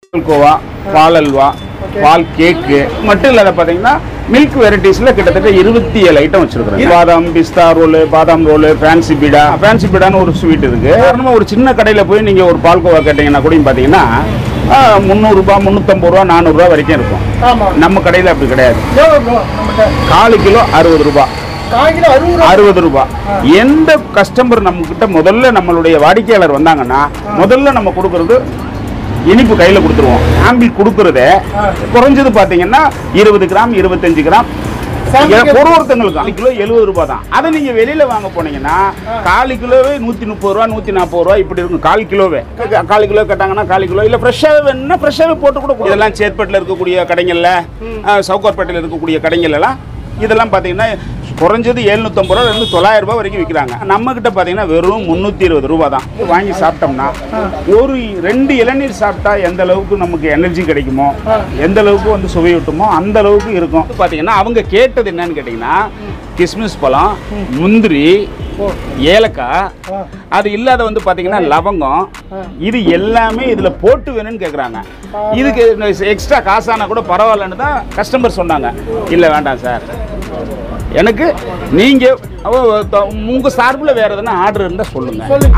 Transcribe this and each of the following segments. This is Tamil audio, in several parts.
பால்கோவா பால் அல்வா பால் கேக்கு மட்டும் இல்லாத பார்த்தீங்கன்னா மில்க் வெரைட்டிஸில் கிட்டத்தட்ட இருபத்தி ஏழு ஐட்டம் வச்சிருக்கிறோம் badam pista roll badam roll fancy beeda fancy பீடான்னு ஒரு ஸ்வீட் இருக்கு காரணமாக ஒரு சின்ன கடையில் போய் நீங்கள் ஒரு பால்கோவா கேட்டிங்கன்னா கூட பார்த்தீங்கன்னா முந்நூறுரூபா முந்நூற்றம்பது ரூபா நானூறுரூவா வரைக்கும் இருக்கும் ஆமா நம்ம கடையில் அப்படி கிடையாது எவ்வளோ ப்ரோ நம்மகிட்ட காலு கிலோ அறுபது ரூபா கால் கிலோ அறுபது ரூபா அறுபது ரூபாய் எந்த கஸ்டமர் நம்ம கிட்ட முதல்ல நம்மளுடைய வாடிக்கையாளர் வந்தாங்கன்னா முதல்ல நம்ம கொடுக்கறது இனிப்பு கையில கொடுத்துருவோம் சாம்பிள் கொடுக்கறதே குறைஞ்சது பாத்தீங்கன்னா இருபது கிராம் இருபத்தஞ்சு கிராம் Sample ஏ- ஒரு ஒருத்தங்களுக்கு கால் கிலோ எழுபது ரூபாய் தான் அதை நீங்க வெளியில வாங்க போனீங்கன்னா கால் கிலோவே நூத்தி முப்பது ரூபா நூத்தி நாற்பது ரூபா இப்படி இருக்கும் கால் கிலோவே கா- கால் கிலோ கேட்டாங்கன்னா கால் கிலோ இல்ல ஃப்ரெஷ்ஷாவே வேணும்னா ஃப்ரெஷ்ஷாவே போட்டு கூட கொடு. இதெல்லாம் சேத்பேட்டில் இருக்கக்கூடிய கடைங்கள்ல அஹ், சவுகார்பேட்டையில் இருக்கக்கூடிய கடைங்கள்ல எல்லாம் இதெல்லாம் பார்த்தீங்கன்னா குறைஞ்சது எழுநூத்தம்பது ரூபா இருந்து தொள்ளாயிரம் ரூபாய் வரைக்கும் விற்கிறாங்க நம்ம கிட்ட பார்த்தீங்கன்னா வெறும் முந்நூற்றி இருபது ரூபா தான் வாங்கி சாப்பிட்டோம்னா ஒரு ரெண்டு இளநீர் சாப்பிட்டா எந்த அளவுக்கு நமக்கு எனர்ஜி கிடைக்குமோ எந்த அளவுக்கு வந்து சுவையூட்டுமோ அந்த அளவுக்கு இருக்கும் பார்த்தீங்கன்னா அவங்க கேட்டது என்னன்னு கேட்டிங்கன்னா கிஸ்மிஸ் பழம் முந்திரி ஏலக்காய் அது இல்லாத வந்து பார்த்தீங்கன்னா லவங்கம் இது எல்லாமே இதில் போட்டு வேணும்னு கேட்குறாங்க இதுக்கு எக்ஸ்ட்ரா காசானா கூட பரவாயில்லன்னு தான் கஸ்டமர் சொன்னாங்க இல்லை வேண்டாம் சார் எனக்கு நீங்கள் உங்கள் சார்பில் வேறு எதனா ஆர்டர் இருந்தால் சொல்லுங்கள் சொல்லுங்க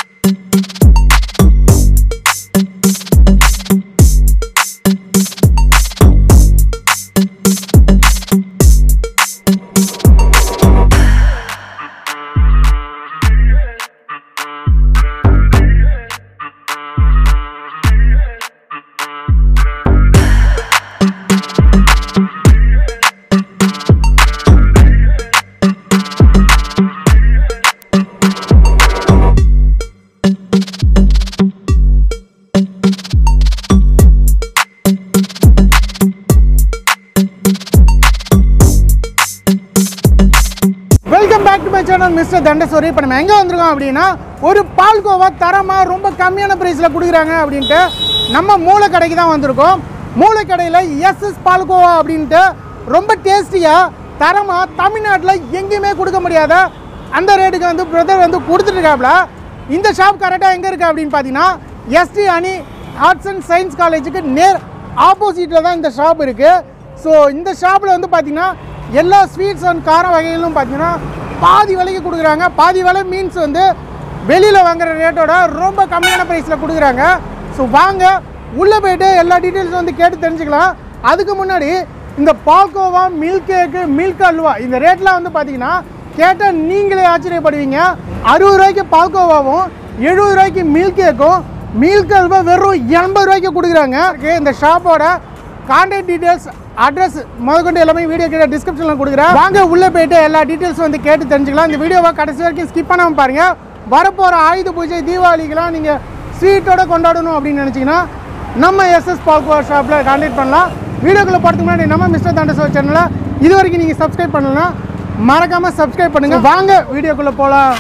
welcome back to my channel mister தண்டசோரி இப்போ நம்ம எங்கே வந்திருக்கோம் அப்படின்னா ஒரு பால்கோவா தரமாக ரொம்ப கம்மியான ப்ரைஸில் கொடுக்குறாங்க அப்படின்ட்டு நம்ம மூளை கடைக்கு தான் வந்திருக்கோம் மூளை கடையில் எஸ்எஸ் பால்கோவா அப்படின்ட்டு ரொம்ப டேஸ்டியாக தரமாக தமிழ்நாட்டில் எங்கேயுமே கொடுக்க முடியாத அந்த ரேட்டுக்கு வந்து பிரதர் வந்து கொடுத்துட்ருக்காப்புல இந்த ஷாப் கரெக்டாக எங்கே இருக்குது அப்படின்னு பார்த்தீங்கன்னா எஸ்டி அணி ஆர்ட்ஸ் அண்ட் சயின்ஸ் காலேஜுக்கு நேர் ஆப்போசிட்டில் தான் இந்த ஷாப் இருக்குது ஸோ இந்த ஷாப்பில் வந்து பார்த்தீங்கன்னா எல்லா ஸ்வீட்ஸ் அண்ட் கார வகைகளும் பார்த்தீங்கன்னா பாதி விலைக்கு கொடுக்குறாங்க பாதி விலை மீன்ஸ் வந்து வெளியில் வாங்குற ரேட்டோட ரொம்ப கம்மியான ப்ரைஸில் கொடுக்குறாங்க ஸோ வாங்க உள்ளே போயிட்டு எல்லா டீட்டெயில்ஸும் வந்து கேட்டு தெரிஞ்சுக்கலாம் அதுக்கு முன்னாடி இந்த palkova milk cake milk halwa இந்த ரேட்லாம் வந்து பார்த்தீங்கன்னா கேட்டால் நீங்களே ஆச்சரியப்படுவீங்க அறுபது ரூபாய்க்கு பால்கோவாவும் எழுபது ரூபாய்க்கு மில்க் கேக்கும் மில்க் அல்வா வெறும் எண்பது ரூபாய்க்கு கொடுக்குறாங்க இந்த ஷாப்போட கான்டாக்ட் டீடைல்ஸ் அட்ரஸ் முதற்கொண்டு எல்லாமே வீடியோ கீழே டிஸ்கிரிப்ஷனில் கொடுக்குறேன் வாங்க உள்ளே போயிட்டு எல்லா டீட்டெயில்ஸும் வந்து கேட்டு தெரிஞ்சுக்கலாம் இந்த வீடியோவை கடைசி வரைக்கும் ஸ்கிப் பண்ணாமல் பாருங்க வரப்போகிற ஆயுத பூஜை தீபாவளிக்கெலாம் நீங்கள் ஸ்வீட்டோட கொண்டாடணும் அப்படின்னு நினச்சிங்கன்னா நம்ம எஸ்எஸ் பால்கோ ஷாப்பில் கான்டாக்ட் பண்ணலாம் வீடியோக்குள்ளே போகிறதுக்கு முன்னாடி நம்ம மிஸ்டர் தாண்டசோ சேனலை இது வரைக்கும் நீங்கள் சப்ஸ்கிரைப் பண்ணலாம் மறக்காமல் சப்ஸ்கிரைப் பண்ணுங்கள் வாங்க வீடியோக்குள்ளே போகலாம்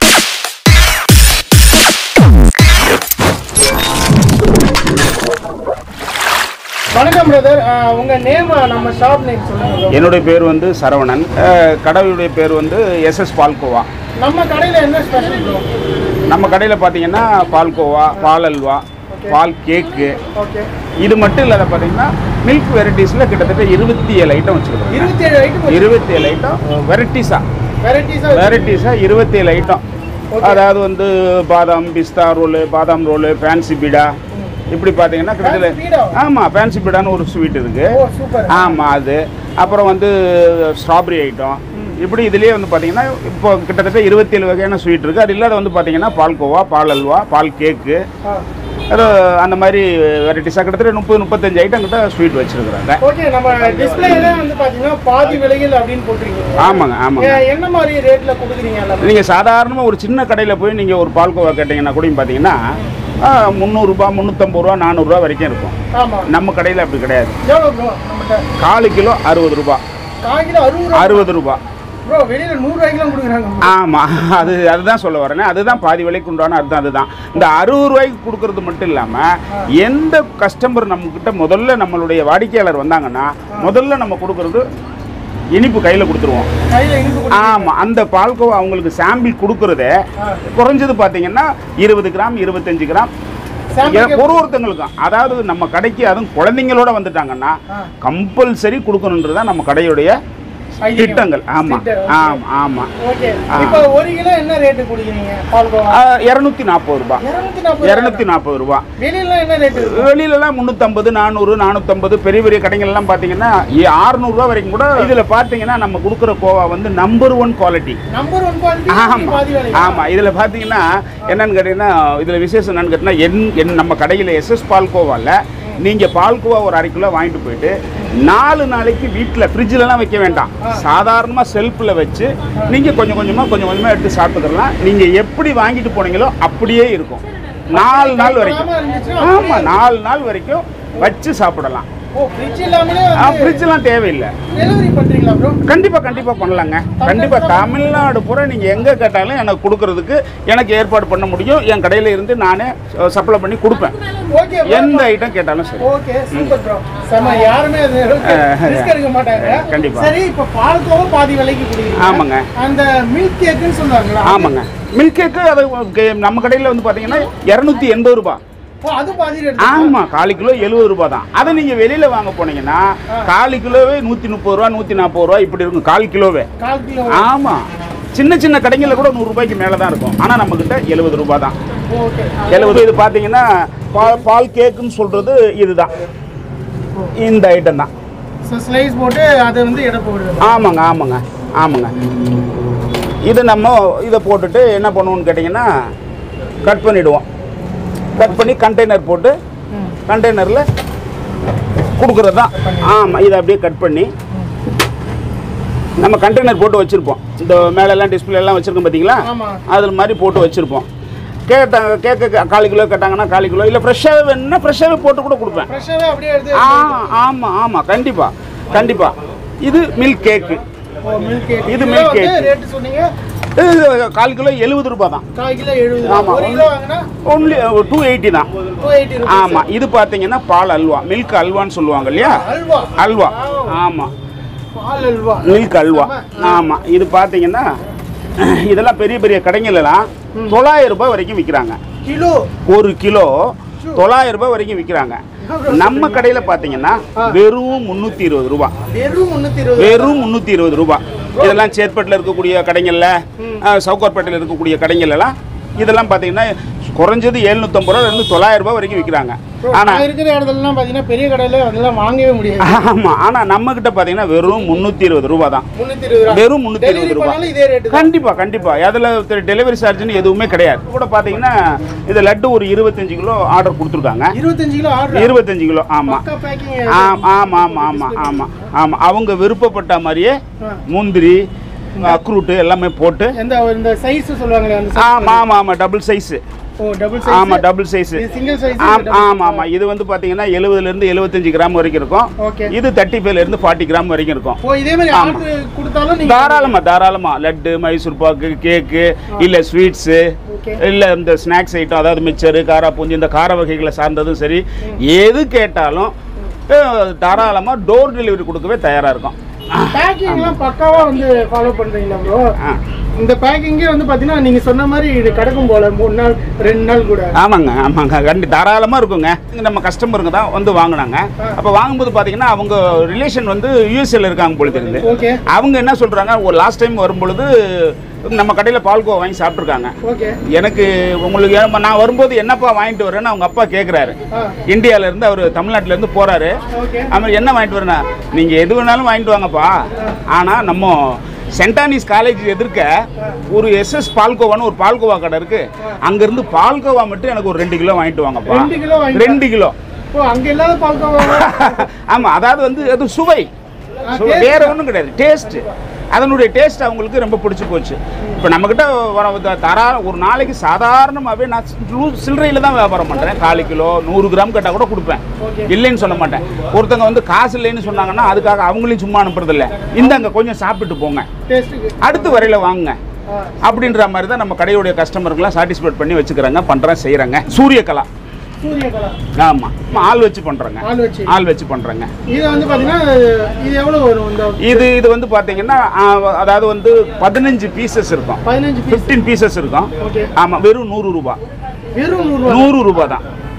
வணக்கம் பிரதர் உங்கள் நேம் நம்ம ஷாப் நேம் சொல்லுங்கள் என்னுடைய பேர் வந்து சரவணன் அஹ், கடையுடைய பேர் வந்து எஸ்எஸ் பால்கோவா நம்ம கடையில் என்ன ஸ்பெஷல் ப்ரோ நம்ம கடையில் பார்த்தீங்கன்னா பால்கோவா பால் அல்வா பால் கேக்கு ஓகே இது மட்டும் இல்லாத பார்த்தீங்கன்னா மில்க் வெரைட்டிஸில் கிட்டத்தட்ட இருபத்தி ஏழு ஐட்டம் வச்சுருக்கோம் இருபத்தி ஏழு ஐட்டம் இருபத்தி ஏழு ஐட்டம் வெரைட்டிஸாக வெரைட்டிஸாக வெரைட்டிஸாக இருபத்தி ஏழு ஐட்டம் அதாவது வந்து badam pista roll badam roll fancy beeda இப்படி பார்த்தீங்கன்னா Fancy பீடா? கிட்டத்தட்ட ஆமாம் ஃபேன்சி பீடான்னு ஒரு ஸ்வீட் இருக்கு ஓ சூப்பர் ஆமாம் அது அப்புறம் வந்து ஸ்ட்ராபெரி ஐட்டம் இப்படி இதுலேயே வந்து பார்த்தீங்கன்னா இப்போ கிட்டத்தட்ட இருபத்தி ஏழு வகையான ஸ்வீட் இருக்குது அது இல்லாத வந்து பார்த்தீங்கன்னா பால்கோவா பால் அல்வா பால் கேக்கு அது அந்த மாதிரி வெரைட்டிஸாக கிட்டத்தட்ட முப்பது முப்பத்தஞ்சு ஐட்டம் கிட்ட ஸ்வீட் வச்சுருக்குறாங்க ஓகே நம்ம டிஸ்பிளேல வந்து பாத்தீங்கன்னா பாதி விலைகள் அப்படின்னு போட்டிருக்கீங்க ஆமாங்க ஆமாங்க ஏ, என்ன மாதிரி ரேட்ல கொடுக்குறீங்க எல்லாமே நீங்கள் சாதாரணமாக ஒரு சின்ன கடையில் போய் நீங்கள் ஒரு பால்கோவா கேட்டிங்கன்னா கூட பார்த்தீங்கன்னா முந்நூறுரூபா முந்நூற்றம்பது ரூபா நானூறுரூவா வரைக்கும் இருக்கும் ஆமா நம்ம கடையில் அப்படி கிடையாது எவ்வளோ ப்ரோ நம்மகிட்ட காலு கிலோ அறுபது ரூபா கால் கிலோ அறுபது ரூபா அறுபது ரூபா ப்ரோ வெளியில நூறு ரூபாய்க்குலாம் கொடுக்குறாங்க bro. ஆமாம் அது அதுதான் சொல்ல வரேனே அதுதான் பாதி விலைக்கு உண்டான அதுதான் அதுதான் இந்த அறுபது ரூபாய்க்கு கொடுக்கறது மட்டும் இல்லாமல் எந்த கஸ்டமர் நம்மக்கிட்ட முதல்ல நம்மளுடைய வாடிக்கையாளர் வந்தாங்கன்னா முதல்ல நம்ம கொடுக்கறது இனிப்பு கையில் கொடுத்துருவோம் கையில இனிப்பு கொடு- ஆமாம் அந்த பால்கோவா அவங்களுக்கு சாம்பிள் கொடுக்கறதே குறைஞ்சது பார்த்தீங்கன்னா இருபது கிராம் இருபத்தஞ்சு கிராம் சாம்பிளுக்கு ஒரு ஒருத்தங்களுக்கும் அதாவது நம்ம கடைக்கு அதுவும் குழந்தைங்களோட வந்துட்டாங்கன்னா ஆ. கம்பல்சரி கொடுக்கணுன்றது தான் நம்ம கடையுடைய ஐதீகம். திட்டங்கள் ஆமாம் திட்டம், okay. ஆமாம் ஆமாம் ஓகே ஆ. இப்போ ஒரு கிலோ என்ன ரேட்டு கொடுக்குறீங்க பால்கோவா இரநூத்தி நாற்பது ரூபா இருநூத்தி நாற்பது இரநூத்தி நாற்பது ரூபா வெளியில என்ன ரேட்டு இருக்கு வெளியிலலாம் முந்நூற்றம்பது நானூறு நானூற்றம்பது பெரிய பெரிய கடைகள்லாம் பார்த்தீங்கன்னா ஆறுநூறுவா வரைக்கும் கூட இதில் பார்த்தீங்கன்னா நம்ம கொடுக்குற கோவா வந்து number one quality number one quality ஆமாம் பாதி விலை ஆமாம் இதில் பார்த்தீங்கன்னா என்னன்னு கேட்டிங்கன்னா இதில் விசேஷம் என்னன்னு கேட்டிங்கன்னா என் என் நம்ம கடையில் எஸ்எஸ் பால்கோவாவில் நீங்கள் பால்கோவா ஒரு அரை கிலோ வாங்கிட்டு போயிட்டு நாலு நாளைக்கு வீட்டில் ஃப்ரிட்ஜிலலாம் வைக்க வேண்டாம் சாதாரணமாக செல்ஃபில் வச்சு நீங்கள் கொஞ்சம் கொஞ்சமாக கொஞ்சம் கொஞ்சமாக எடுத்து சாப்பிட்டுக்கலாம் நீங்கள் எப்படி வாங்கிட்டு போனீங்களோ அப்படியே இருக்கும் நாலு நாள் வரைக்கும் கைப்படாம இருந்துச்சுன்னா ஆமாம் நாலு நாள் வரைக்கும் வச்சு சாப்பிடலாம் ஓ ஃப்ரிட்ஜ் இல்லாமலே ஃப்ரிட்ஜெலாம் தேவையில்லை டெலிவரி பண்றீங்களா ப்ரோ கண்டிப்பா கண்டிப்பா பண்ணலாங்க கண்டிப்பா தமிழ்நாடு பூரா நீங்க எங்க கேட்டாலும் எனக்கு கொடுக்கறதுக்கு எனக்கு ஏற்பாடு பண்ண முடியும் என் கடையில இருந்து நானே சப்ளை பண்ணி கொடுப்பேன் ஓகே எந்த ஐட்டம் கேட்டாலும் சரி ஓகே சூப்பர் ப்ரோ செம யாருமே அது ரிஸ்க் எடுக்க மாட்டாங்க கண்டிப்பா. சரி இப்போ பால்கோவா பாதி விலைக்கு கொடுக்குறீங்க ஆமாங்க. அந்த மில்க் கேக்குன்னு சொல்லுவாங்களா ஆமாங்க மில்க் கேக்கு அது கே- நம்ம கடையில் வந்து பார்த்தீங்கன்னா இரநூத்தி எண்பது ரூபாய் ஓ அது பாதி ரேட் ஆமா காலு கிலோ எழுபது ரூபாய் தான் அதை நீங்க வெளியில வாங்க போனீங்கன்னா காலு கிலோவே நூத்தி முப்பது ரூபா நூத்தி நாற்பது ரூபா இப்படி இருக்கும் கால் கிலோவே கால் கிலோ ஆமா சின்ன சின்ன கடைகளில் கூட நூறு ரூபாய்க்கு மேலே தான் இருக்கும் ஆனால் நம்மக்கிட்ட எழுபது ரூபாய் தான் ஓகே எழுபது இது பார்த்தீங்கன்னா பால் பால் கேக்குன்னு சொல்றது இதுதான் இந்த ஐட்டம் தான் ஸோ ஸ்லைஸ் போட்டு அதை வந்து எடை போடுறது ஆமாங்க ஆமாங்க ஆமாங்க இது நம்ம இதை போட்டுட்டு என்ன பண்ணுவோம்னு கேட்டிங்கன்னா கட் பண்ணிடுவோம் கட் பண்ணி கண்டெய்னர் போட்டு ம். கண்டெய்னரில் கொடுக்குறது தான் ஆமாம் இதை அப்படியே கட் பண்ணி நம்ம கண்டெய்னர் போட்டு வச்சுருப்போம் இந்த மேலெல்லாம் டிஸ்பிளே எல்லாம் வச்சுருக்கோம் பார்த்தீங்களா ஆமா அதில் மாதிரி போட்டு வச்சுருப்போம் கேட்டாங்க கேட்க கால் கிலோ கேட்டாங்கன்னா கால் கிலோ இல்லை ஃப்ரெஷ்ஷாகவே வேணும்னா ஃப்ரெஷ்ஷாகவே போட்டு கூட கொடுப்பேன் ஃப்ரெஷ்ஷாகவே அப்படியே எடுத்து ஆ ஆமாம் ஆமாம் கண்டிப்பாக கண்டிப்பாக இது மில்க் கேக்கு ஓ மில்க் கேக் இது இது milk வந்து cake. ரேட்டு சொன்னீங்க இது கால் கிலோ எழுபது ரூபாய் தான் கால் கிலோ எழுபது ஆமா. ஒரு கிலோ வாங்கினா ஒன்லி டூ எயிட்டி தான் டூ எயிட்டி ஆமாம் இது பார்த்தீங்கன்னா பால் அல்வா மில்க் அல்வான்னு சொல்லுவாங்க இல்லையா அல்வா அல்வா ஆமாம் பால் அல்வா மில்க் அல்வா ஆமாம் இது பார்த்தீங்கன்னா இதெல்லாம் பெரிய பெரிய கடைங்களெல்லாம் தொள்ளாயிரம் ரூபாய் வரைக்கும் விற்கிறாங்க கிலோ ஒரு கிலோ தொள்ளாயிரம் ரூபாய் வரைக்கும் விற்கிறாங்க நம்ம கடையில் பார்த்தீங்கன்னா வெறும் முந்நூற்றி இருபது ரூபா வெறும் முந்நூற்றி இருபது வெறும் முந்நூற்றி இருபது ரூபா இதெல்லாம் சேத்பட்டில் இருக்கக்கூடிய கடைங்களில் சவுகார்பேட்டையில் இருக்கக்கூடிய கடைகள் எல்லாம் இதெல்லாம் பார்த்தீங்கன்னா குறைஞ்சது எழுநூத்தம்பது ரூபா இருந்து தொள்ளாயிரம் ரூபாய் வரைக்கும் விற்கிறாங்க ஆனால் நான் இருக்கிற இடத்துலலாம் பார்த்தீங்கன்னா பெரிய கடையில் அதெல்லாம் வாங்கவே முடியாது ஆமாம் ஆனால் நம்மக்கிட்ட பார்த்தீங்கன்னா வெறும் முந்நூற்றி இருபது ரூபா தான் முந்நூற்றி இருபது ரூபா வெறும் முந்நூற்றி டெலிவரி இருபது ரூபா பண்ணாலும் இதே ரேட்டு தான் கண்டிப்பா கண்டிப்பா அதில் டெலிவரி சார்ஜ்னு எதுவுமே கிடையாது கூட பார்த்தீங்கன்னா இந்த லட்டு ஒரு இருபத்தஞ்சு கிலோ ஆர்டர் கொடுத்துருக்காங்க இருபத்தஞ்சு கிலோ ஆர்டர் இருபத்தஞ்சு கிலோ ஆமாம் பக்கா பேக்கிங் ஆம் ஆமாம் ஆமாம் ஆமாம் ஆமாம் ஆமாம் அவங்க விருப்பப்பட்ட மாதிரியே ஆ. முந்திரி அக்ரூட்டு எல்லாமே போட்டு எந்த இந்த சைஸ் சொல்லுவாங்களே அந்த size. ஆமாம் ஆமாம் ஆமாம் டபுள் சைஸு ஓ டபுள் ஆமாம் சைஸ் டபுள் சைஸு இது சிங்கிள் சைஸ் ஆம் ஆமாம் ஆமாம் இது வந்து பார்த்தீங்கன்னா எழுபதுலேருந்து எழுபத்தஞ்சு கிராம் வரைக்கும் இருக்கும் ஓகே இது தேர்ட்டி ஃபைவ்லேருந்து ஃபார்ட்டி கிராம் வரைக்கும் இருக்கும் ஓ இதே மாதிரி ஆமா. ஆர்டர் கொடுத்தாலும் நீங்க தாராளமா தாராளமா லட்டு மைசூர் பாக்கு கேக்கு இல்ல ஸ்வீட்ஸு ஓகே இல்ல இந்த ஸ்நாக்ஸ் ஐட்டம் அதாவது மிச்சரு காரா பூஞ்சி இந்த கார வகைகளை சார்ந்ததும் சரி எது கேட்டாலும் அஹ், தாராளமா டோர் டெலிவரி கொடுக்கவே தயாரா இருக்கும் பேக்கிங்லாம் பக்காவா வந்து ஃபாலோ பண்றீங்களா ப்ரோ ஆ. இந்த பேக்கிங்கே வந்து பாத்தீங்கன்னா நீங்க சொன்ன மாதிரி இது கிடக்கும் போல மூணு நாள் ரெண்டு நாள் கூட ஆமாங்க ஆமாங்க கண்டி தாராளமாக இருக்குங்க இங்க நம்ம கஸ்டமருங்க தான் வந்து வாங்கினாங்க அப்போ வாங்கும்போது பார்த்தீங்கன்னா அவங்க ரிலேஷன் வந்து யூஎஸ்ஏல இருக்காங்க போல தெரியுது ஓகே அவங்க என்ன சொல்றாங்க ஒரு லாஸ்ட் டைம் வரும்பொழுது நம்ம கடையில் பால்கோவா வாங்கி சாப்பிட்ருக்காங்க ஓகே எனக்கு உங்களுக்கு ஏன் நான் வரும்போது என்னப்பா வாங்கிட்டு வரேன்னு அவங்க அப்பா கேட்குறாரு ஆ இந்தியால இருந்து அவர் தமிழ்நாட்டுல இருந்து போறாரு ஓகே அவர் என்ன வாங்கிட்டு வரேன்னா நீங்க எது வேணாலும் வாங்கிட்டு வாங்கப்பா ஆனா நம்ம சென்டானிஸ் காலேஜ் எதிர்க்க ஒரு எஸ்எஸ் பால்கோவான்னு ஒரு பால்கோவா கடை இருக்கு அங்க இருந்து பால்கோவா மட்டும் எனக்கு ஒரு ரெண்டு கிலோ வாங்கிட்டு வாங்கப்பா ரெண்டு கிலோ வாங்கி ரெண்டு கிலோ ஓ அங்க இல்லாத பால்கோவா ஆமா அதாவது வந்து அது சுவை சுவை. taste வேற ஒன்றும் கிடையாது டேஸ்ட் அதனுடைய டேஸ்ட் அவங்களுக்கு ரொம்ப பிடிச்சி போச்சு இப்போ நம்மக்கிட்ட வர த- தரா ஒரு நாளைக்கு சாதாரணமாகவே நான் சில்லறையில் தான் வியாபாரம் பண்ணுறேன் காலு கிலோ நூறு கிராம் கேட்டால் கூட கொடுப்பேன் ஓகே இல்லைன்னு சொல்ல மாட்டேன் ஒருத்தங்க வந்து காசு இல்லைன்னு சொன்னாங்கன்னா அதுக்காக அவங்களையும் சும்மா அனுப்புறதில்ல இந்தாங்க கொஞ்சம் சாப்பிட்டுட்டு போங்க டேஸ்ட்டுக்கு அடுத்து வரையில் வாங்குங்க ஆ அப்படின்ற மாதிரி தான் நம்ம கடையுடைய கஸ்டமருக்குலாம் சாட்டிஸ்ஃபைட் பண்ணி வச்சுக்கிறாங்க பண்ணுறேன் செய்கிறாங்க சூரியகலா சூரியகலா ஆமாம் ஆள் வச்சு பண்ணுறேங்க ஆள் வச்சு ஆள் வச்சு பண்ணுறேங்க இது வந்து பாத்தீங்கன்னா இது எவ்வளவு வரும் இந்த இது இது வந்து பார்த்தீங்கன்னா ஆ, அதாவது வந்து பதினஞ்சு பீசஸ் இருக்கும் பதினஞ்சு பீஸ் ஃபிஃப்டீன் பீசஸ் இருக்கும் ஓகே ஆமாம் வெறும் நூறு ரூபாய் வெறும் நூறு ரூபா நூறு ரூபாய் தான்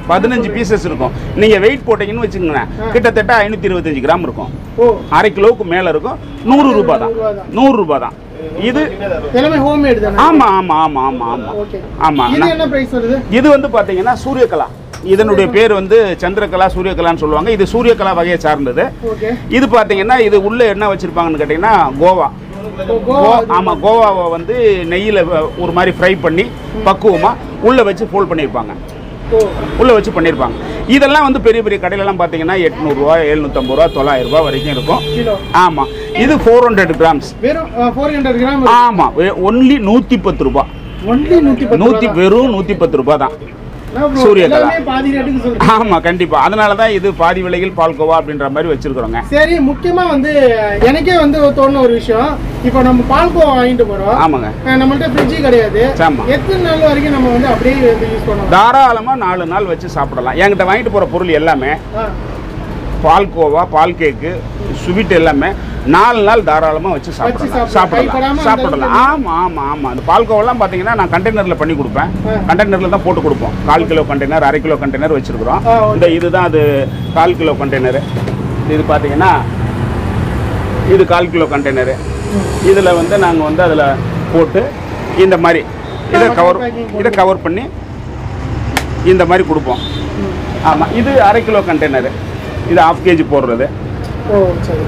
பதினஞ்சு பீசஸ் இருக்கும் நீங்கள் வெயிட் போட்டீங்கன்னு வச்சுக்கோங்களேன் கிட்டத்தட்ட ஐநூற்றி இருபத்தஞ்சு கிராம் இருக்கும் ஓ அரை கிலோவுக்கு மேலே இருக்கும் நூறு ரூபாய் தான் நூறு ரூபா தான். நூறு ரூபாய் தான் இது எல்லாமே ஹோம்மேட் தானே ஆமாம் ஆமாம் ஆமாம் ஆமாம் ஆமாம் ஓகே ஆமாம் இது என்ன பிரைஸ் வருது இது வந்து பார்த்தீங்கன்னா சூரியகலா இதனுடைய பேர் வந்து சந்திரகலா சூரியகலான்னு சொல்லுவாங்க இது சூரியகலா வகையை சார்ந்தது ஓகே இது பார்த்தீங்கன்னா இது உள்ள என்ன வச்சிருப்பாங்கன்னு கேட்டிங்கன்னா கோவா கோவா கோ ஆமாம் கோவாவை வந்து நெய்யில் ஒரு மாதிரி ஃப்ரை பண்ணி பக்குவமாக உள்ளே வச்சு ஃபோல்ட் பண்ணியிருப்பாங்க ஓ உள்ளே வச்சு பண்ணியிருப்பாங்க இதெல்லாம் வந்து பெரிய பெரிய கடையிலலாம் பார்த்தீங்கன்னா எட்நூறுரூவா எழுநூற்றம்பது ரூபா தொள்ளாயிரம் ரூபா வரைக்கும் இருக்கும் கிலோ ஆமாம் இது ஃபோர் ஹண்ட்ரட் கிராம்ஸ் வெறும் ஃபோர் ஹண்ட்ரட் கிராம் ஆமாம் ஒன்லி நூற்றி பத்து ரூபா ஒன்லி நூற்றி பத்து நூற்றி வெறும் நூற்றி பத்து ரூபா தான் சூரியகலா சூரியகலா. எல்லாமே பாதி ரேட்டுக்கு சொல்றீங்க ஆமாம் கண்டிப்பாக அதனால தான் இது பாதி விலையில் பால்கோவா அப்படின்ற மாதிரி வச்சுருக்குறோங்க சரி முக்கியமா வந்து எனக்கே வந்து தோணுன ஒரு விஷயம் இப்போ நம்ம பால்கோவா வாங்கிட்டு போறோம் ஆமாங்க அஹ் நம்மள்ட்ட ஃப்ரிட்ஜு கிடையாது ஆமா. எத்தனை நாள் வரைக்கும் நம்ம வந்து அப்படியே வந்து யூஸ் பண்ணலாம் தாராளமாக நாலு நாள் வச்சு சாப்பிடலாம் என்கிட்ட வாங்கிட்டு போகிற பொருள் எல்லாமே ஆ, பால்கோவா பால் கேக்கு ஸ்வீட் எல்லாமே நாலு நாள் தாராளமாக வச்சு சாப்பிடலாம் சாப்பிடலாம். கைப்படாம சாப்பிடலாம் அந்த சாப்பிடலாம் ஆமாம் ஆமாம் ஆமாம் அந்த பால்கோவெல்லாம் பார்த்தீங்கன்னா நான் கண்டெய்னரில் பண்ணி கொடுப்பேன் ஆ. கண்டெய்னரில் தான் போட்டு கொடுப்போம் கால் கிலோ கண்டெய்னர் அரை கிலோ கண்டெய்னர் வச்சுருக்குறோம் ஆ, ஓகே. இந்த இதுதான் அது கால் கிலோ கண்டெய்னரு இது பார்த்தீங்கன்னா இது கால் கிலோ கண்டெய்னரு இதில் வந்து நாங்கள் வந்து அதில் போட்டு இந்த மாதிரி இதை கவர் இதை கவர் பண்ணி இந்த மாதிரி கொடுப்போம் ஆமாம் இது அரை கிலோ கண்டெய்னரு இது ஆஃப் கேஜி போடுறது ஓ சரி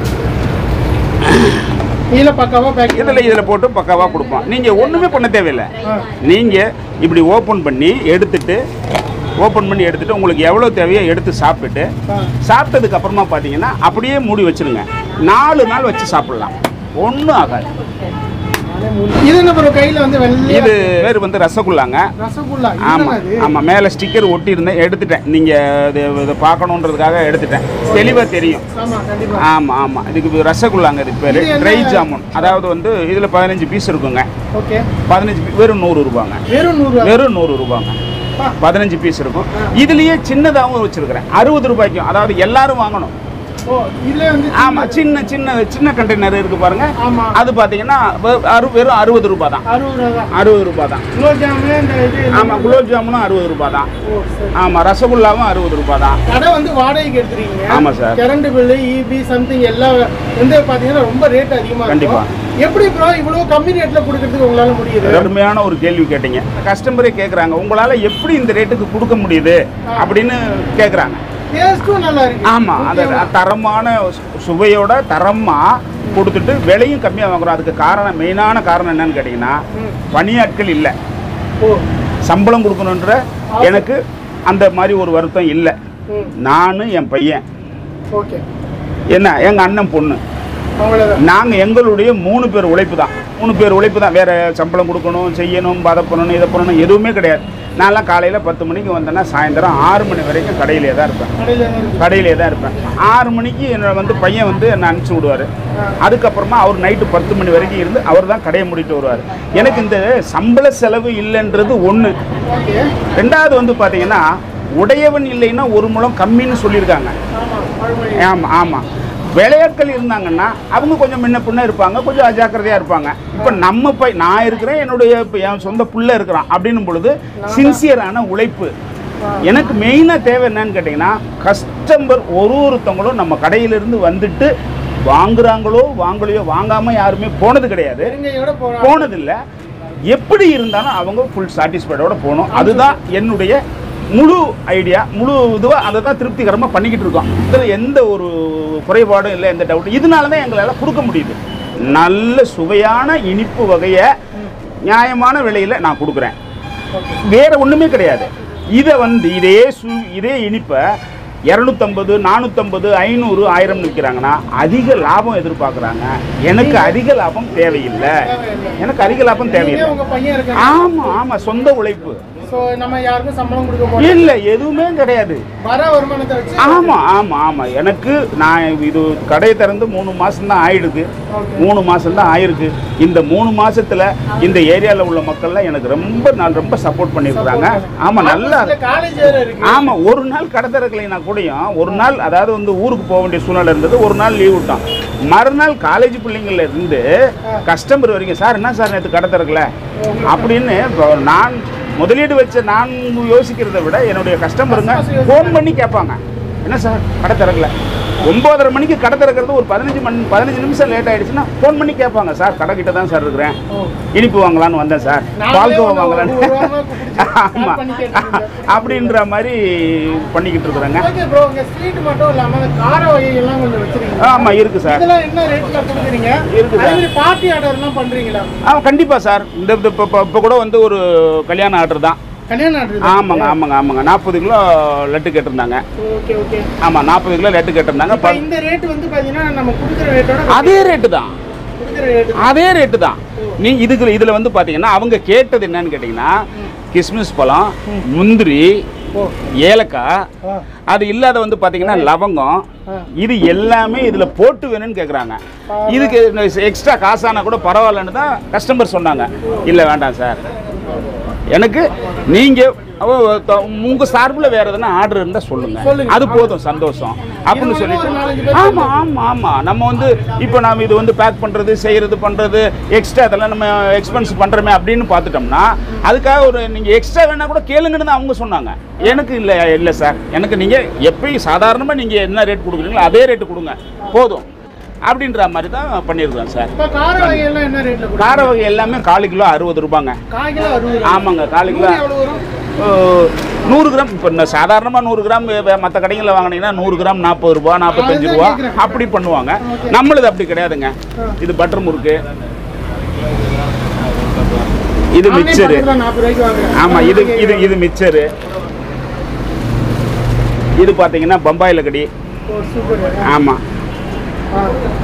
இதில் பக்காவா பேக்கிங் இதில் இதில் போட்டு பக்காவாக கொடுப்போம் நீங்கள் ஒன்றுமே பண்ண தேவையில்லை ஆ. நீங்கள் இப்படி ஓப்பன் பண்ணி எடுத்துட்டு ஓப்பன் பண்ணி எடுத்துட்டு உங்களுக்கு எவ்வளோ தேவையோ எடுத்து சாப்பிட்டுட்டு ஆ. சாப்பிட்டதுக்கு அப்புறமா பார்த்தீங்கன்னா அப்படியே மூடி வச்சிருங்க நாலு நாள் வச்சு சாப்பிடலாம் ஒன்றும் ஆகாது இது என்ன ப்ரோ கையில வந்து வெள்ளை இது பேர் வந்து ரசகுல்லாங்க ரசகுல்லா ஆமாம் இது ஆமாம் மேலே ஸ்டிக்கர் ஒட்டி இருந்தேன் எடுத்துட்டேன் நீங்கள் இது இதை பார்க்கணுன்றதுக்காக எடுத்துட்டேன் தெளிவாக தெரியும் ஆமா கண்டிப்பா ஆமாம் ஆமாம் இதுக்கு ரசகுல்லாங்க இதுக்கு பேர் இது என்ன- ட்ரை ஜாமுன் அதாவது வந்து இதில் பதினஞ்சு பீஸ் இருக்குங்க ஓகே பதினஞ்சு பீ- வெறும் நூறு ரூபாங்க வெறும் நூறு வெறும் நூறு ரூபாங்க பதினஞ்சு பீஸ் இருக்கும் இதுலயே சின்னதாகவும் வச்சிருக்கிறேன் அறுபது ரூபாய்க்கும் அதாவது எல்லாரும் வாங்கணும் ஓ இதுல வந்து ஆமா சின்ன சின்ன சின்ன கண்டெய்னர் இருக்கு பாருங்க ஆமா அது பாத்தீங்கன்னா வெ- அறு- வெறும் அறுபது ரூபாய் தான் அறுபது ரூபா தான் அறுபது ரூபாய் தான் குலோப் ஜாமுன் இந்த இது ஆமா குலோப் ஜாமுனும் அறுபது ரூபாய் தான் ஓ சரி ஆமா ரசகுல்லாவும் அறுபது ரூபாய் தான் கடை வந்து வாடகைக்கு எடுத்துறீங்க ஆமா sir. Current bill EB something எல்லாம் வந்து பாத்தீங்கன்னா ரொம்ப ரேட் அதிகமா கண்டிப்பா. இருக்கும் எப்படி ப்ரோ இவ்வளவு கம்மி ரேட்ல கொடுக்கறதுக்கு உங்களால முடியுது அருமையான ஒரு கேள்வி கேட்டீங்க கஸ்டமரே கேக்குறாங்க உங்களால எப்படி இந்த ரேட்டுக்கு கொடுக்க முடியுது அப்படின்னு கேக்குறாங்க டேஸ்டும் நல்லா இருக்கு ஆமா அந்த தரமான சு- சுவையோட தரமா கொடுத்துட்டு விலையும் கம்மியாக வாங்குறோம் அதுக்கு காரணம் மெயினான காரணம் என்னன்னு கேட்டிங்கன்னா ம். பணியாட்கள் இல்லை ஓ சம்பளம் கொடுக்கணுன்ற எனக்கு அந்த மாதிரி ஒரு வருத்தம் இல்லை ம் நான் என் பையன் ஓகே என்ன எங்கள் அண்ணன் பொண்ணு அவ்வளவுதான் நாங்கள் எங்களுடைய மூணு பேர் உழைப்பு தான் மூணு பேர் உழைப்பு தான் வேறு சம்பளம் கொடுக்கணும் செய்யணும் அதை பண்ணணும் இதை பண்ணணும் எதுவுமே கிடையாது நான்லாம் காலையில் பத்து மணிக்கு வந்தேன்னா சாயந்தரம் ஆறு மணி வரைக்கும் கடையிலே தான் இருப்பேன் கடையில தான் இருக்கு கடையிலே தான் இருப்பேன் ஆறு மணிக்கு என்னை வந்து பையன் வந்து என்னை அனுப்பிச்சி விடுவார் அதுக்கப்புறமா அவர் நைட்டு பத்து மணி வரைக்கும் இருந்து அவர் தான் கடையை மூடிட்டு வருவார் எனக்கு இந்த சம்பள செலவு இல்லைன்றது ஒன்று ஓகே ரெண்டாவது வந்து பார்த்தீங்கன்னா உடையவன் இல்லைன்னா ஒரு முழம் கம்மின்னு சொல்லியிருக்காங்க ஆமா பழமொழி ஆமாம் ஆமாம் விளையாட்கள் இருந்தாங்கன்னா அவங்க கொஞ்சம் முன்ன பின்ன இருப்பாங்க கொஞ்சம் அஜாக்கிரதையாக இருப்பாங்க இப்போ நம்ம பை நான் இருக்கிறேன் என்னுடைய இப்போ என் சொந்த புள்ள இருக்கிறான் அப்படின்னும் பொழுது சின்சியரான உழைப்பு எனக்கு மெயினாக தேவை என்னன்னு கேட்டிங்கன்னா கஸ்டமர் ஒரு ஒருத்தவங்களும் நம்ம கடையிலிருந்து வந்துட்டு வாங்குறாங்களோ வாங்கலையோ வாங்காமல் யாருமே போனது கிடையாது பெருங்கையோட போறோம் போனதில்லை எப்படி இருந்தாலும் அவங்க ஃபுல் சாட்டிஸ்ஃபைடோட போகணும் அதுதான் என்னுடைய முழு ஐடியா முழு இதுவாக அதை தான் திருப்திகரமாக பண்ணிக்கிட்டு இருக்கோம் இதில் எந்த ஒரு குறைபாடும் இல்லை எந்த டவுட்டும் இதனால தான் எங்களால் கொடுக்க முடியுது நல்ல சுவையான இனிப்பு வகையை நியாயமான விலையில் நான் கொடுக்குறேன் வேற ஒன்றுமே கிடையாது இதை வந்து இதே சு இதே இனிப்பை இரநூத்தம்பது நானூற்றம்பது ஐநூறு ஆயிரம் விற்கிறாங்கன்னா அதிக லாபம் எதிர்பார்க்குறாங்க எனக்கு அதிக லாபம் தேவையில்லை தேவையில்லை. எனக்கு அதிக லாபம் நீங்க தேவையில்லை உங்க பையன் இருக்காங்க ஆமா ஆமா சொந்த உழைப்பு சோ நம்ம யாருக்கும் சம்பளம் கொடுக்க போறோம் இல்ல எதுவுமே கிடையாது வர வருமானத்தை வச்சு ஆமா ஆமா ஆமா எனக்கு நான் இது கடை திறந்து மூணு மாசம் தான் ஆயிடுது Okay. மூணு மாசம் தான் ஆயிருக்கு இந்த மூணு மாசத்துல இந்த ஏரியால உள்ள மக்கள்லாம் எனக்கு ரொம்ப நான் ரொம்ப சப்போர்ட் பண்ணிருக்காங்க ஆமா நல்லா காலேஜ் வேற இருக்கு ஆமா ஒரு நாள் கடை திறக்கலைன்னா கூடயும் ஒரு நாள் அதாவது வந்து ஊருக்கு போக வேண்டிய சூழ்நிலை இருந்தது ஒரு நாள் லீவ் விட்டோம் மறுநாள் காலேஜ் பிள்ளைங்கள்ல இருந்து கஸ்டமர் வரைக்கும் சார் என்ன சார் நேற்று கடை திறக்கல அப்படின்னு இப்போ நான் முதலீடு வச்ச நான் யோசிக்கிறதை விட என்னுடைய கஸ்டமருங்க ஃபோன் பண்ணி கேட்பாங்க என்ன சார் கடை திறக்கல ஒன்பதரை மணிக்கு கடை திறக்கிறது ஒரு பதினஞ்சு மணி பதினஞ்சு நிமிஷம் லேட் ஆயிடுச்சுன்னா ஃபோன் பண்ணி கேட்பாங்க சார் கடை கிட்ட தான் சார் இருக்கிறேன் ஓ. இனிப்பு வாங்கலான்னு வந்தேன் சார் நாங்களே பால்கோவா வந்து வாங்கலான்னு ஒரு வாரமா கூப்பிட்டு ஆமா பண்ணி கேட்டுருக்கீங்க. அப்படின்ற மாதிரி பண்ணிக்கிட்டு இருக்கிறேங்க ஓகே ப்ரோ உங்க ஸ்வீட் மட்டும் இல்லாம அந்த கார வகைகள்லாம் கொஞ்சம் வச்சிருக்கீங்க ஆமா இருக்கு சார் இதெல்லாம் என்ன ரேட்ல கொடுக்குறீங்க இருக்கு அதே மாதிரி பார்ட்டி ஆர்டர்லாம் பண்றீங்களா ஆ கண்டிப்பா சார் இந்த இந்த இப்போ இப்போ கூட வந்து ஒரு கல்யாண ஆர்டர் தான் கல்யாண ஆர்டர் ஆமாங்க ஆமாங்க ஆமாங்க நாற்பது கிலோ லட்டு கேட்டிருந்தாங்க ஓகே ஓகே ஆமாம் நாற்பது கிலோ லட்டு கேட்டிருந்தாங்க இப்போ ப- இந்த ரேட் வந்து பாத்தீங்கன்னா நம்ம கொடுக்குற ரேட்டோட அதே ரேட்டு தான் கொடுக்குற ரேட் அதே ரேட்டு தான் நீ இதுக்கு இதில் வந்து பார்த்தீங்கன்னா அவங்க கேட்டது என்னன்னு கேட்டிங்கன்னா கிஸ்மிஸ் பழம் முந்திரி ஓ ஏலக்காய் ஆ அது இல்லாத வந்து பார்த்தீங்கன்னா லவங்கம் ஆ. இது எல்லாமே இதில் போட்டு வேணும்னு கேட்குறாங்க இதுக்கு எக்ஸ்ட்ரா காசானா கூட பரவாயில்லன்னு தான் கஸ்டமர் சொன்னாங்க இல்லை வேண்டாம் சார் எனக்கு நீங்கள் உங்க சார்பில் வேற எதனா ஆர்டர் இருந்தால் சொல்லுங்க சொல்லுங்க. அது போதும் சந்தோஷம் அப்படின்னு இது வந்து ஒரு நாலஞ்சு சொல்லிட்டு பேர் ஆமா ஆமா ஆமா நம்ம வந்து இப்போ நாம இது வந்து பேக் பண்றது செய்யறது பண்றது எக்ஸ்ட்ரா இதெல்லாம் நம்ம எக்ஸ்பென்ஸ் பண்றோமே அப்படின்னு பார்த்துட்டோம்னா அதுக்காக ஒரு நீங்க எக்ஸ்ட்ரா வேணா கூட கேளுங்கன்னு தான் அவங்க சொன்னாங்க எனக்கு இல்லை இல்லை சார் எனக்கு நீங்க எப்பயும் சாதாரணமா நீங்க என்ன ரேட் கொடுக்குறீங்களோ அதே ரேட்டு கொடுங்க போதும் அப்படின்ற மாதிரி தான் பண்ணியிருக்கோம் சார் இப்போ கார வகைகள்லாம் என்ன ரேட்ல கொடுக்குறீங்க கார வகை எல்லாமே காலு கிலோ அறுபது ரூபாங்க கால் கிலோ அறுபது ரூபா. ஆமாங்க காலு கிலோ நூறு எவ்வளவு வரும் அஹ், நூறு கிராம் இப்போ இந்த சாதாரணமாக நூறு கிராம் மற்ற கடைகளில் வாங்கினீங்கன்னா நூறு கிராம் நாற்பது ரூபா நாற்பத்தஞ்சு அதுதான் ரூபா கேக்குறேன். அப்படி பண்ணுவாங்க Okay. நம்மளுது அப்படி கிடையாதுங்க இது பட்டர் முறுக்கு இது நானே மிக்சரு பக்கத்துல நாற்பது ரூபாய்க்கு வாங்குறேன். ஆமாம் இது இது இது மிக்சரு இது பார்த்தீங்கன்னா பம்பாயில் கடி ஓ, சூப்பர் ஆமாம் ஆ.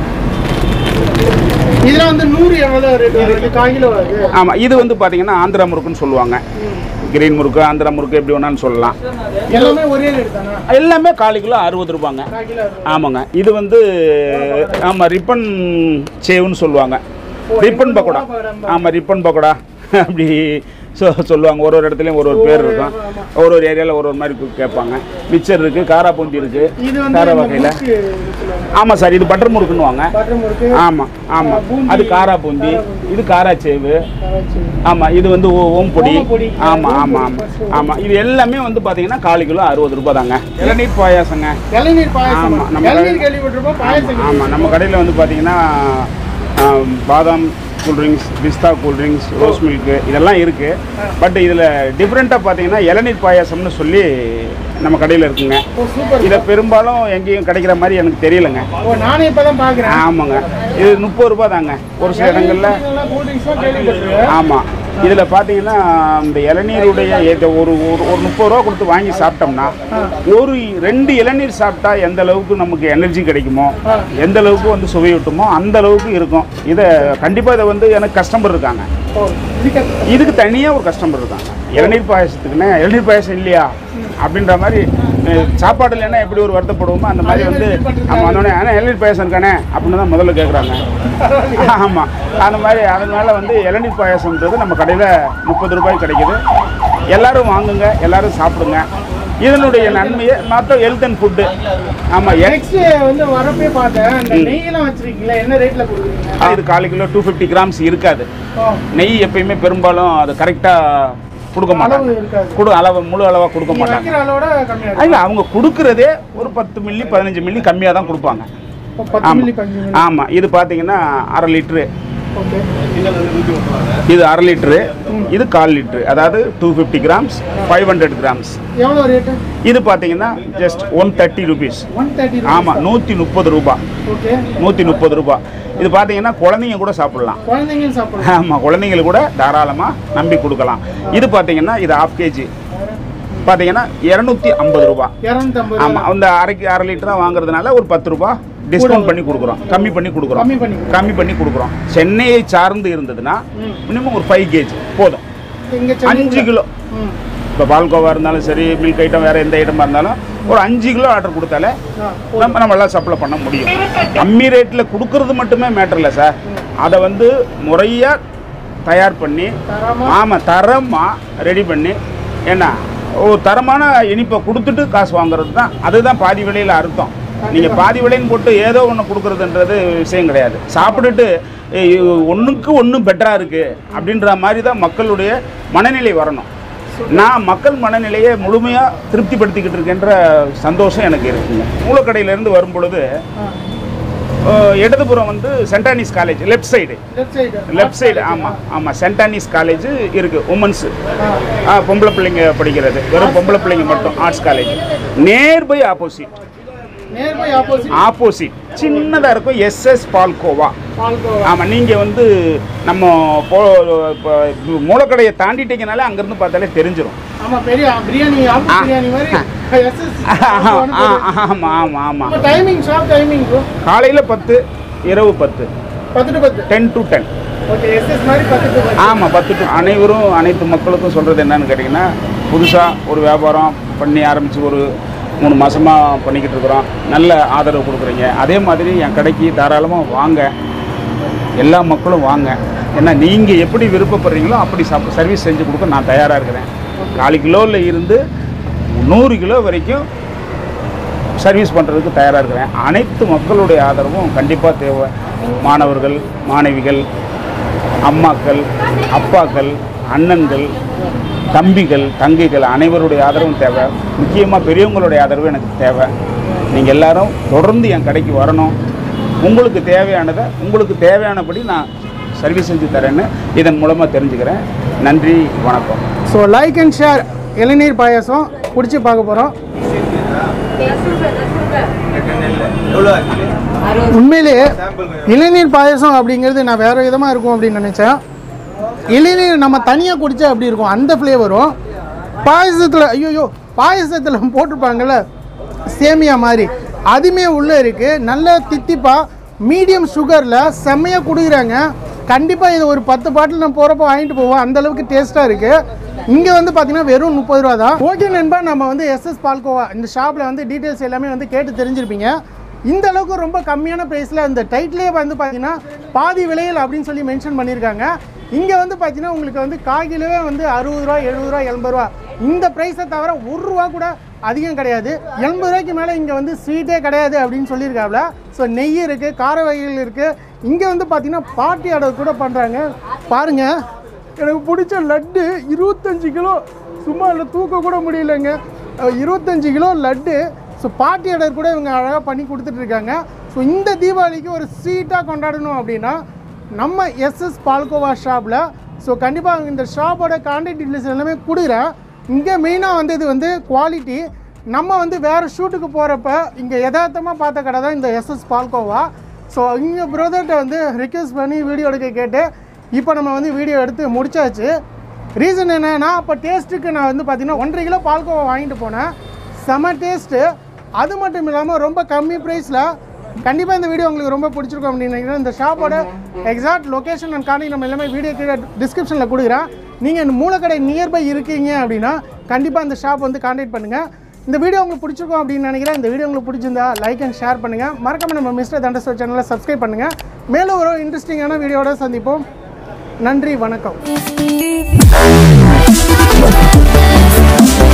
இதுல வந்து நூறு எவ்வளவு ரேட் வருது கால் கிலோ வருது ஆமாம் இது வந்து பார்த்தீங்கன்னா ஆந்திரா முறுக்குன்னு சொல்லுவாங்க கிரீன் முறுக்கு ஆந்திரா முறுக்கு எப்படி வேணாலும் சொல்லலாம் எல்லாமே ஒரே ரேட் தானா எல்லாமே காலு கிலோ அறுபது ரூபாங்க கால் கிலோ அறுபது. ஆமாங்க இது வந்து ஆமாம் ரிப்பன் சேவுன்னு சொல்லுவாங்க ஓ, ரிப்பன் ரிப்பன் பக்கோடா பக்கோடா. ஆமாம் ரிப்பன் பக்கோடா அப்படி சொ சொல்லுவாங்க ஒரு ஒரு இடத்துலையும் ஒரு ஒரு பேர் இருக்கும் ஒரு ஒரு ஏரியாவில் ஒரு ஒரு மாதிரி கு- கேட்பாங்க மிச்சர் இருக்குது காரா பூந்தி இருக்குது இது வந்து கார இந்த வகையில் முறுக்கு சொல்லுவாங்க. ஆமாம் சார் இது பட்டர் முறுக்குன்னுவாங்க பட்டர் முறுக்கு ஆமாம் ஆமாம் பூந்தி. அது காரா பூந்தி இது காரா சேவு கராச்சி. ஆமாம் இது வந்து ஓ- ஓம் பொடி ஓமப்பொடி. ஆமாம் ஆமாம் ஆமாம் ஓமப்பொடி. ஆமாம் இது எல்லாமே வந்து பார்த்தீங்கன்னா காலு கிலோ அறுபது ரூபாய் தாங்க இளநீர் பாயாசங்க இளநீர் பாயசம் ஆமா, நம்ம இளநீர் கடை- கேள்விப்பட்டிருப்போம் பாயசம் ஆமாம் நம்ம கடையில் வந்து பார்த்தீங்கன்னா ஆம், பாதாம் கூல்ட்ரிங்க்ஸ் பிஸ்தா கூல்ட்ரிங்க்ஸ் ரோஸ் மில்க்கு இதெல்லாம் இருக்குது பட் இதில் டிஃப்ரெண்ட்டாக பார்த்தீங்கன்னா இளநீர் பாயாசம்னு சொல்லி நம்ம கடையில் இருக்குங்க ஓ சூப்பர் இதை பெரும்பாலும் எங்கேயும் கிடைக்கிற மாதிரி எனக்கு தெரியலங்க ஓ நானே இப்பதான் பாக்குறேன் ஆமாங்க இது முப்பது ரூபாய் தாங்க ஒரு சில இடங்களில் கூல் ட்ரிங்க்ஸ்லாம் கேள்விப்பட்டிருக்கேன் ஆமாம் இதில் பார்த்தீங்கன்னா இந்த இளநீருடைய ஏத- ஒரு ஒரு ஒரு முப்பது ரூபா கொடுத்து வாங்கி சாப்பிட்டோம்னா ஒரு ரெண்டு இளநீர் சாப்பிட்டா எந்த அளவுக்கு நமக்கு எனர்ஜி கிடைக்குமோ எந்த அளவுக்கு வந்து சுவையூட்டுமோ அந்த அளவுக்கு இருக்கும் இதை கண்டிப்பாக இதை வந்து எனக்கு கஸ்டமர் இருக்காங்க ஓ இதுக்கு இதுக்கு தனியாக ஒரு கஸ்டமர் இருக்காங்க இளநீர் பாயசத்துக்குன்னு இளநீர் பாயசம் இல்லையா அப்படின்ற மாதிரி அஹ், சாப்பாடு இல்லைன்னா எப்படி ஒரு வருத்தப்படுவோமோ அந்த மாதிரி வந்து ஆமாம் வந்தோடனே ஆனால் இளநீர் பாயசம் இருக்கானே அப்படின்னு தான் முதல்ல கேட்குறாங்க ஆமாம் அந்த மாதிரி அதனால வந்து இளநீர் பாயசம்ன்றது நம்ம கடையில் முப்பது ரூபாய் கிடைக்குது எல்லாரும் வாங்குங்க எல்லாரும் சாப்பிடுங்க இதனுடைய நன்மையை மற்ற ஹெல்த் அண்ட் ஃபுட்டு ஆமாம் நெக்ஸ்ட் வந்து வரப்பே பார்த்தேன் இந்த நெய்யெல்லாம் வச்சிருக்கீங்களா என்ன ரேட்ல கொடுக்குறீங்க இது காலு கிலோ டூ ஃபிஃப்டி கிராம்ஸ் இருக்காது ஓ நெய் எப்பயுமே பெரும்பாலும் அது கரெக்டாக கொடுக்க அளவு மாட்டாங்க இருக்காது கொடு அளவு முழு அளவாக கொடுக்க நீங்க மாட்டாங்க வைக்கிற அளவோட கம்மியா இருக்கும் இல்லை அவங்க கொடுக்குறதே ஒரு பத்து மில்லி பதினஞ்சு மில்லி கம்மியாக தான் கொடுப்பாங்க இப்போ பத்து மில்லி பஞ்சு மில்லி ஆமாம் இது பார்த்தீங்கன்னா அரை லிட்ரு ஓகே இது அரை லிட்ரு இது கால் லிட்ரு அதாவது two fifty grams five hundred grams எவ்வளோ ரேட்டு இது பார்த்தீங்கன்னா just one thirty rupees one thirty ஆமாம் நூற்றி முப்பது ரூபாய் ஓகே நூற்றி முப்பது ரூபாய் இது பார்த்தீங்கன்னா குழந்தைங்க கூட சாப்பிடலாம் குழந்தைங்க சாப்பிடலாம் ஆமாம் குழந்தைங்களுக்கு கூட தாராளமாக நம்பி கொடுக்கலாம் இது பார்த்தீங்கன்னா இது ஆஃப் கேஜி பார்த்தீங்கன்னா இரநூத்தி ஐம்பது ரூபா இரநூத்தம்பது ஆமாம் அந்த அரைக்கு அரை லிட்டராக வாங்குறதுனால ஒரு பத்து ரூபா டிஸ்கவுண்ட் பண்ணி கொடுக்குறோம் கம்மி பண்ணி கொடுக்குறோம் கம்மி பண்ணி கம்மி பண்ணி கொடுக்குறோம் சென்னையை சார்ந்து இருந்ததுன்னா ம். மினிமம் ஒரு ஃபைவ் கேஜி போதும் இங்க அஞ்சு கிலோ ம் இப்போ பால்கோவா இருந்தாலும் சரி மில்க் ஐட்டம் வேறு எந்த ஐட்டமாக இருந்தாலும் ஒரு அஞ்சு கிலோ ஆர்டர் கொடுத்தாலே ஆ, நம்ம நம்மளால் சப்ளை பண்ண முடியும் கம்மி ரேட்டில் கொடுக்கறது மட்டுமே மேட்டர் இல்லை சார் அதை வந்து முறையாக தயார் பண்ணி தரமா ஆமாம் தரமாக ரெடி பண்ணி என்ன ஒரு தரமான இனிப்பை கொடுத்துட்டு காசு வாங்குறது தான் அதுதான் பாதி விலையில் அர்த்தம் நீங்கள் பாதி விலைன்னு போட்டு ஏதோ ஒன்று கொடுக்குறதுன்றது விஷயம் கிடையாது சாப்பிட்டுட்டு ஒன்றுக்கு ஒன்று பெட்டராக இருக்குது அப்படின்ற மாதிரி தான் மக்களுடைய மனநிலை வரணும் நான் மக்கள் மனநிலையை முழுமையாக திருப்திப்படுத்திக்கிட்டு இருக்கின்ற சந்தோஷம் எனக்கு இருக்குங்க மூலக்கடையிலேருந்து வரும் பொழுது அஹ், இடதுபுறம் வந்து சென்டானிஸ் college left side left side left side ஆமாம் ஆமாம் சென்டானிஸ் காலேஜ் இருக்குது உமன்ஸு பொம்பளை பிள்ளைங்க படிக்கிறது வெறும் பொம்பளை பிள்ளைங்க மட்டும் arts college nearby opposite nearby opposite opposite சின்னதாக இருக்கும் எஸ்எஸ் பால்கோவா பால்கோவா ஆமாம் நீங்கள் வந்து நம்ம போ இப்போ மூலக்கடையை தாண்டிட்டீங்கனாலே அங்கேருந்து பார்த்தாலே தெரிஞ்சிடும் ஆமா பெரிய பிரியாணி ஆப்பு ஆ. பிரியாணி மாதிரி எஸ்எஸ் ஆமாம் ஆமாம் ஆமாம் டைமிங் ஷாப் டைமிங் ப்ரோ காலையில் பத்து இரவு பத்து பத்து டு பத்து டென் டு டென் ஓகே எஸ்எஸ் மாதிரி பத்து டு பத்து ஆமாம் பத்து டு அனைவரும் அனைத்து மக்களுக்கும் சொல்கிறது என்னன்னு கேட்டிங்கன்னா புதுசாக ஒரு வியாபாரம் பண்ணி ஆரம்பித்து ஒரு மூணு மாதமாக பண்ணிக்கிட்டு இருக்கிறோம் நல்ல ஆதரவு கொடுக்குறீங்க அதே மாதிரி என் கடைக்கு தாராளமாக வாங்க எல்லா மக்களும் வாங்க ஏன்னா நீங்கள் எப்படி விருப்பப்படுறீங்களோ அப்படி சப் சர்வீஸ் செஞ்சு கொடுக்க நான் தயாராக இருக்கிறேன் காலு கிலோவில் இருந்து நூறு கிலோ வரைக்கும் சர்வீஸ் பண்ணுறதுக்கு தயாராக இருக்கிறேன் அனைத்து மக்களுடைய ஆதரவும் கண்டிப்பாக தேவை மாணவர்கள் மாணவிகள் அம்மாக்கள் அப்பாக்கள் அண்ணன்கள் தம்பிகள் தங்கைகள் அனைவருடைய ஆதரவும் தேவை முக்கியமாக பெரியவங்களுடைய ஆதரவு எனக்கு தேவை நீங்கள் எல்லாரும் தொடர்ந்து என் கடைக்கு வரணும் உங்களுக்கு தேவையானதை உங்களுக்கு தேவையானபடி நான் சர்வீஸ் செஞ்சு தரேன்னு இதன் மூலமாக தெரிஞ்சுக்கிறேன் நன்றி வணக்கம் ஸோ லைக் அண்ட் ஷேர் இளநீர் பாயாசம் குடிச்சு பார்க்க போகிறோம் உண்மையிலேயே இளநீர் பாயாசம் அப்படிங்கிறது நான் வேற விதமாக இருக்கும் அப்படின்னு நினச்சேன் இளநீர் நம்ம தனியாக குடிச்சா அப்படி இருக்கும் அந்த ஃப்ளேவரும் பாயசத்தில் ஐயோ பாயசத்தில் போட்டிருப்பாங்கல்ல சேமியா மாதிரி அதுவுமே உள்ளே இருக்குது நல்ல தித்திப்பாக மீடியம் சுகரில் செம்மையாக குடிக்கிறாங்க கண்டிப்பாக இது ஒரு பத்து பாட்டில் நான் போகிறப்ப வாங்கிட்டு போவோம் அந்த அளவுக்கு டேஸ்ட்டாக இருக்குது இங்கே வந்து பார்த்தீங்கன்னா வெறும் முப்பது ரூபா தான் ஓகே நண்பா நம்ம வந்து எஸ்எஸ் பால்கோவா இந்த ஷாப்பில் வந்து டீட்டெயில்ஸ் எல்லாமே வந்து கேட்டு தெரிஞ்சிருப்பீங்க இந்த அளவுக்கு ரொம்ப கம்மியான ப்ரைஸில் இந்த டைட்லேயே வந்து பார்த்தீங்கன்னா பாதி விலையில் அப்படின்னு சொல்லி மென்ஷன் பண்ணியிருக்காங்க இங்கே வந்து பார்த்தீங்கன்னா உங்களுக்கு வந்து கால் கிலோவே வந்து அறுபது ரூபா எழுபது ரூபா எண்பது ரூபா இந்த ப்ரைஸை தவிர ஒரு ரூபா கூட அதிகம் கிடையாது எண்பது ரூபாய்க்கு மேலே இங்கே வந்து ஸ்வீட்டே கிடையாது அப்படின்னு சொல்லியிருக்காப்ல ஸோ நெய் இருக்குது கார வகைகள் இருக்குது இங்கே வந்து பார்த்தீங்கன்னா பார்ட்டி ஆர்டர் கூட பண்ணுறாங்க பாருங்கள் எனக்கு பிடிச்ச லட்டு இருபத்தஞ்சி கிலோ சும்மா இல்லை தூக்க கூட முடியலங்க அஹ் இருபத்தஞ்சு kilo laddu so party order கூட இவங்க அழகாக பண்ணி கொடுத்துட்ருக்காங்க ஸோ இந்த தீபாவளிக்கு ஒரு ஸ்வீட்டாக கொண்டாடணும் அப்படின்னா நம்ம எஸ்எஸ் பால்கோவா ஷாப்பில் ஸோ கண்டிப்பாக இந்த ஷாப்போட கான்டாக்ட் டீட்டெயில்ஸ் எல்லாமே கொடுக்குறேன் இங்கே மெயினாக வந்து இது வந்து குவாலிட்டி நம்ம வந்து வேறு ஷூட்டுக்கு போகிறப்ப இங்கே யதார்த்தமாக பார்த்த கடை தான் இந்த எஸ்எஸ் பால்கோவா ஸோ இங்கே பிரதர்கிட்ட வந்து ரிக்வெஸ்ட் பண்ணி வீடியோ எடுக்க கேட்டு இப்போ நம்ம வந்து வீடியோ எடுத்து முடிச்சாச்சு ரீசன் என்னன்னா இப்போ டேஸ்ட்டுக்கு நான் வந்து பார்த்தீங்கன்னா ஒன்றரை கிலோ பால்கோவா வாங்கிட்டு போனேன் செம டேஸ்ட்டு அது மட்டும் இல்லாமல் ரொம்ப கம்மி ப்ரைஸில் கண்டிப்பாக இந்த வீடியோ உங்களுக்கு ரொம்ப பிடிச்சிருக்கும் அப்படின்னு நினைக்கிறேன் இந்த ஷாப்போட எக்ஸாக்ட் லொக்கேஷன் அண்ட் காண்டி நம்ம எல்லாமே வீடியோ கீழே டிஸ்கிரிப்ஷனில் கொடுக்குறேன் நீங்கள் இந்த மூலக்கடை நியர்பை இருக்கீங்க அப்படின்னா கண்டிப்பாக இந்த ஷாப் வந்து காண்டாக்ட் பண்ணுங்கள் இந்த வீடியோ உங்களுக்கு பிடிச்சிருக்கும் அப்படின்னு நினைக்கிறேன் இந்த வீடியோ உங்களுக்கு பிடிச்சிருந்தா லைக் அண்ட் ஷேர் பண்ணுங்கள் மறக்காம நம்ம மிஸ்டர் தண்டஸ்டர் சேனலை சப்ஸ்கிரைப் பண்ணுங்கள் மேலும் ஒரு இன்ட்ரெஸ்டிங்கான வீடியோட சந்திப்போம் நன்றி வணக்கம்